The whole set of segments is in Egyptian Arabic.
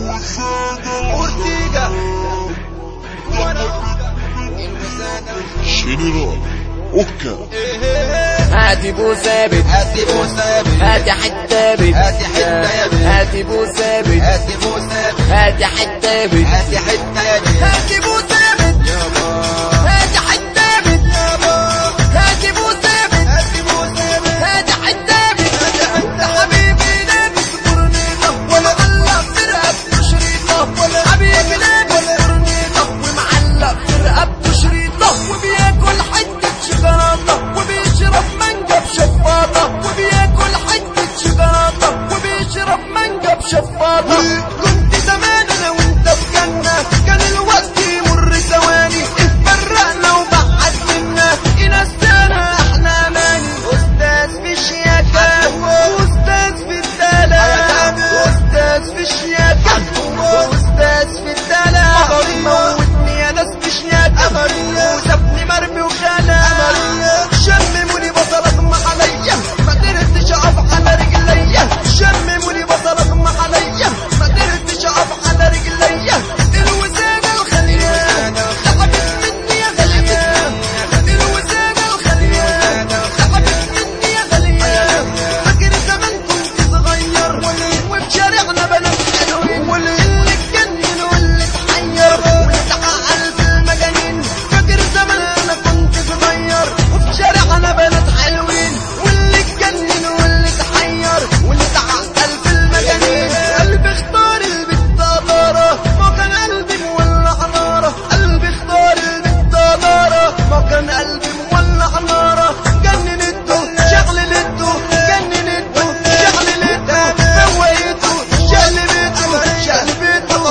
اورتيجا جنرال اوكا هاتي بو ثابت هاتي بو ثابت هاتي حتى بت هاتي حتة يا بت. هاتي بو ثابت هاتي بو ثابت هاتي حتى بت هاتي حتة يا بت هاتي بو ثابت هاتي حتى بت هاتي بو ثابت هاتي بو ثابت هاتي حتى بت انت حبيبي لابس برنيطة ومعلق في رقبته شريطة حبيبي لابس برنيطة ومعلق في رقبته شريطة وبياكل حتة شوكولاتة وبيشرب مانجا بشفاطة وبياكل حتة شوكولاتة وبيشرب مانجا بشفاطة كنت زمان انا وانت في جنة كان الوقت يمر ثواني اتفرقنا وبعد منا ينسانا احنا اماني استاذ في الشياكة واستاذ في الدلال واستاذ في الشياكة واستاذ في الدلال موتني يا ناس في شياكة وسابني مرمي وخانة شمموني بصل اغمى عليا ما قدرتش اقف على رجليا شمموني بصل اغمى عليا ما قدرتش اقف على رجليا الوسادة الخليان سحبت مني يا غليان الوسادة الخليان سحبت مني يا غليان فاكر زمان كنت صغير وفي شارعنا بنات حلوين واللي اتجنن واللي اتحير واللي اتعقل في المجانين فاكر زمان انا كنت صغير وفي شارعنا بنات حلوين واللي اتجنن واللي اتحير واللي اتعقل في المجانين قلبي اختار البت نارة ما كان قلبي مولع نارة قلبي اختار البت نارة ما كان قلبي مولع نارة جننته شغلته جننته شغلته سويته شقلبته شقلبته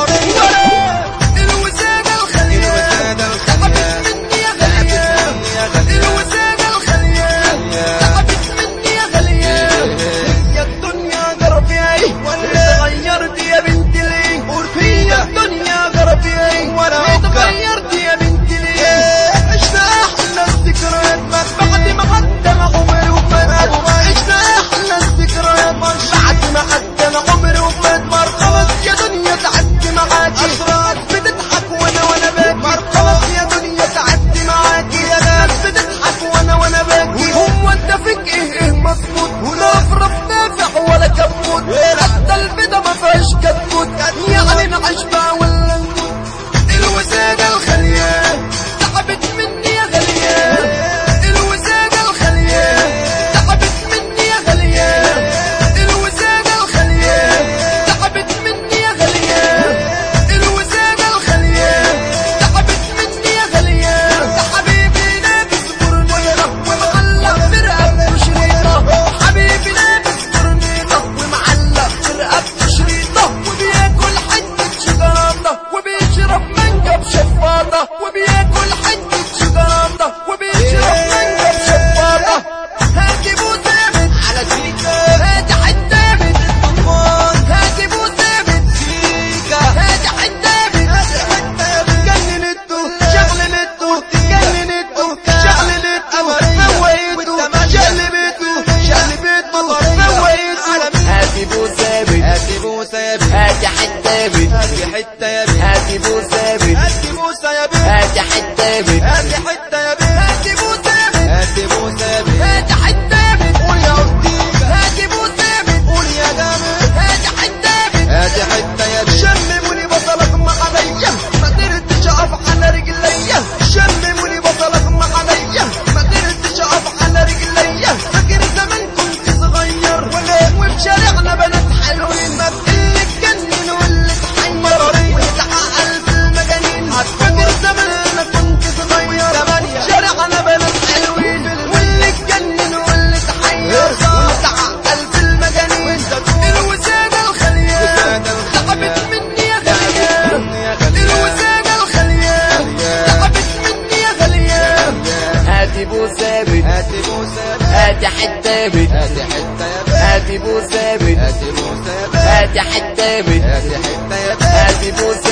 ورا الوسادة الخليان سحبت مني يا غليان الوسادة الخليان سحبت مني يا غليان هي الدنيا جرب ايه اتغيرت يا بنت ليه هي الدنيا جرب ايه اتغيرت يا بنت ليه عشنا احلى الذكريات بعد ما عدى العمر وفات عشنا احلى الذكريات بعد ما عدى العمر وفات مرحبا يا دنيا تعدي معاكي اسرار بتضحك وانا وانا باكي مرحبا يا دنيا تعدي معاكي يا ناس بتضحك وانا وانا باكي هو انت فيك ايه ايه مظبوط ولا افرف نافع ولا كبوت حتى البيضة ما فيهاش كتكوت يعني نعيش بقى ولا نموت الوسادة الخليان سحبت مني يا غليان الوسادة الخليان سحبت مني يا غليان الوسادة الخليان سحبت مني يا غليان الوسادة الخليان سحبت مني يا غليان يا حبيبي لابس برنيطة ومعلق في رقبته شريطة حبيبي لابس برنيطة ومعلق في رقبته شريطة وبياكل حتة شوكولاتة وبيشرب مانجا بشفاطة وبياكل حتة شوكولاتة وبيشرب مانجا بشفاطة هاتي بو ثابت على سيكا هاتي حتى بت هاتي بو ثابت سيكا هاتي حتى بت جننته شغلته جننته شغلته سويته شقلبته شقلبته سويته هاتي بو ثابت هاتي بو ثابت هاتي حتى بت هاتي حتة يا بت هاتي بو ثابت هاتي موسى يا بت هاتي حتى بت هاتي حتة يا بت هاتي بو ثابت هاتي بو ثابت هاتي حتى بت قول يا أورتيجا هاتي بو ثابت قول يا جامد هاتي حتى بت هاتي حتة يا بت شمموني بصل اغمى عليا ما قدرتش اقف على رجليا شمموني بصل اغمى عليا ما قدرتش اقف على رجليا فاكر زمان كنت صغير وفي شارعنا بنات حلوين ما اللي اتجنن واللي اتحير واللي اتعقل في المجانين فاكر زمان انا كنت صغير شارعنا بنات حلوين واللي اتجنن واللي اتحير واللي اتعقل في المجانين الوسادة الخليان سحبت مني يا غليان الوسادة الخليان سحبت مني يا غليان هاتي بو ثابت هاتي بو ثابت هاتي حتى بت هاتي حتة يا بت هاتي بو ثابت هاتي بو ثابت هاتي حتى بت هاتي حتة يا بت هاتي بو ثابت